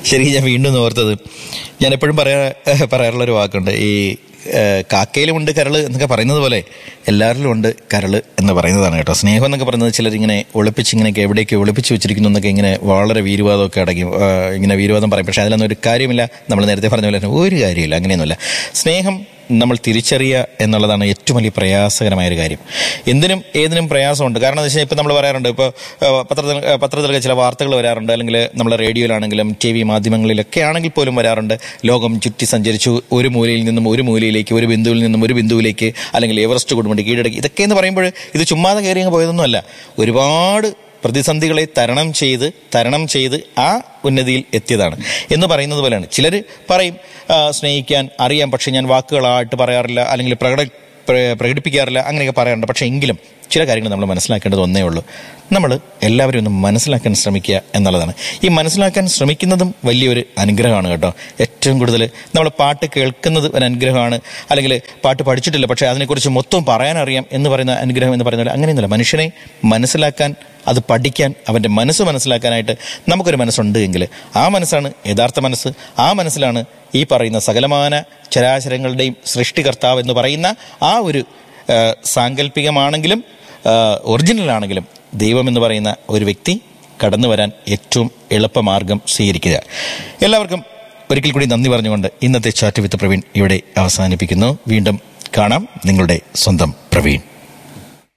ശരിക്കും ഞാൻ വീണ്ടും ഒന്ന് ഓർത്തത് ഞാൻ എപ്പോഴും പറയാ പറയാറുള്ള ഒരു വാക്കുണ്ട് ഈ ഏഹ്, കാക്കയിലും ഉണ്ട് കരള് എന്നൊക്കെ പറയുന്നത് പോലെ എല്ലാവരിലും ഉണ്ട് കരള് എന്ന് പറയുന്നതാണ് കേട്ടോ സ്നേഹം എന്നൊക്കെ പറയുന്നത് ചിലരിങ്ങനെ ഒളിപ്പിച്ച് ഇങ്ങനെയൊക്കെ എവിടേക്ക് ഒളിപ്പിച്ച് വെച്ചിരിക്കുന്നു എന്നൊക്കെ ഇങ്ങനെ വളരെ വീരവാദമൊക്കെ അടങ്ങി ഏഹ്, ഇങ്ങനെ വീരവാദം പറയും പക്ഷെ അതിലൊന്നും ഒരു കാര്യമില്ല നമ്മൾ നേരത്തെ പറഞ്ഞ പോലെ തന്നെ ഒരു കാര്യമില്ല അങ്ങനെയൊന്നുമില്ല സ്നേഹം നമ്മൾ തിരിച്ചറിയുക എന്നുള്ളതാണ് ഏറ്റവും വലിയ പ്രയാസകരമായ ഒരു കാര്യം എന്തിനും ഏതിനും പ്രയാസമുണ്ട് കാരണം എന്താ വെച്ചാൽ ഇപ്പം നമ്മൾ പറയാറുണ്ട് ഇപ്പോൾ പത്രത്തിൽ ഏഹ്, പത്രത്തിലൊക്കെ ചില വാർത്തകൾ വരാറുണ്ട് അല്ലെങ്കിൽ നമ്മൾ റേഡിയോയിലാണെങ്കിലും ടി വി മാധ്യമങ്ങളിലൊക്കെ ആണെങ്കിൽ പോലും വരാറുണ്ട് ലോകം ചുറ്റി സഞ്ചരിച്ചു ഒരു മൂലയിൽ നിന്നും ഒരു മൂലയിലേക്ക് ഒരു ബിന്ദുവിൽ നിന്നും ഒരു ബിന്ദുവിലേക്ക് അല്ലെങ്കിൽ എവറസ്റ്റ് കൊടുമുടി കീഴടക്കി ഇതൊക്കെ എന്ന് പറയുമ്പോൾ ഇത് ചുമ്മാതെ കയറി അങ്ങ് പോയതൊന്നുമല്ല ഒരുപാട് പ്രതിസന്ധികളെ തരണം ചെയ്ത് തരണം ചെയ്ത് ആ ഉന്നതിയിൽ എത്തിയതാണ് എന്ന് പറയുന്നത് പോലെയാണ് ചിലർ പറയും ആ, സ്നേഹിക്കാൻ അറിയാം പക്ഷെ ഞാൻ വാക്കുകളായിട്ട് പറയാറില്ല അല്ലെങ്കിൽ പ്രകട പ്ര- പ്രകടിപ്പിക്കാറില്ല അങ്ങനെയൊക്കെ പറയാറുണ്ട് പക്ഷെ എങ്കിലും ചില കാര്യങ്ങൾ നമ്മൾ മനസ്സിലാക്കേണ്ടത് ഒന്നേ ഉള്ളൂ നമ്മൾ എല്ലാവരും ഒന്ന് മനസ്സിലാക്കാൻ ശ്രമിക്കുക എന്നുള്ളതാണ് ഈ മനസ്സിലാക്കാൻ ശ്രമിക്കുന്നതും വലിയൊരു അനുഗ്രഹമാണ് കേട്ടോ ഏറ്റവും കൂടുതൽ നമ്മൾ പാട്ട് കേൾക്കുന്നത് ഒരു അനുഗ്രഹമാണ് അല്ലെങ്കിൽ പാട്ട് പഠിച്ചിട്ടില്ല പക്ഷേ അതിനെക്കുറിച്ച് മൊത്തം പറയാനറിയാം എന്ന് പറയുന്ന അനുഗ്രഹം എന്ന് പറയുന്നത് അങ്ങനെയൊന്നുമില്ല മനുഷ്യനെ മനസ്സിലാക്കാൻ അത് പഠിക്കാൻ അവൻ്റെ മനസ്സ് മനസ്സിലാക്കാനായിട്ട് നമുക്കൊരു മനസ്സുണ്ട് എങ്കിൽ ആ മനസ്സാണ് യഥാർത്ഥ മനസ്സ് ആ മനസ്സിലാണ് ഈ പറയുന്ന സകലമാന ചരാചരങ്ങളുടെയും സൃഷ്ടികർത്താവ് എന്ന് പറയുന്ന ആ ഒരു ആ, സാങ്കല്പികമാണെങ്കിലും ഒറിജിനൽ ആണെങ്കിലും ദൈവം എന്ന് പറയുന്ന ഒരു വ്യക്തി കടന്നു വരാൻ ഏറ്റവും എളുപ്പമാർഗം സ്വീകരിക്കുക എല്ലാവർക്കും ഒരിക്കൽ കൂടി നന്ദി പറഞ്ഞുകൊണ്ട് ഇന്നത്തെ ചാറ്റ് വിത്ത് പ്രവീൺ ഇവിടെ അവസാനിപ്പിക്കുന്നു വീണ്ടും കാണാം നിങ്ങളുടെ സ്വന്തം പ്രവീൺ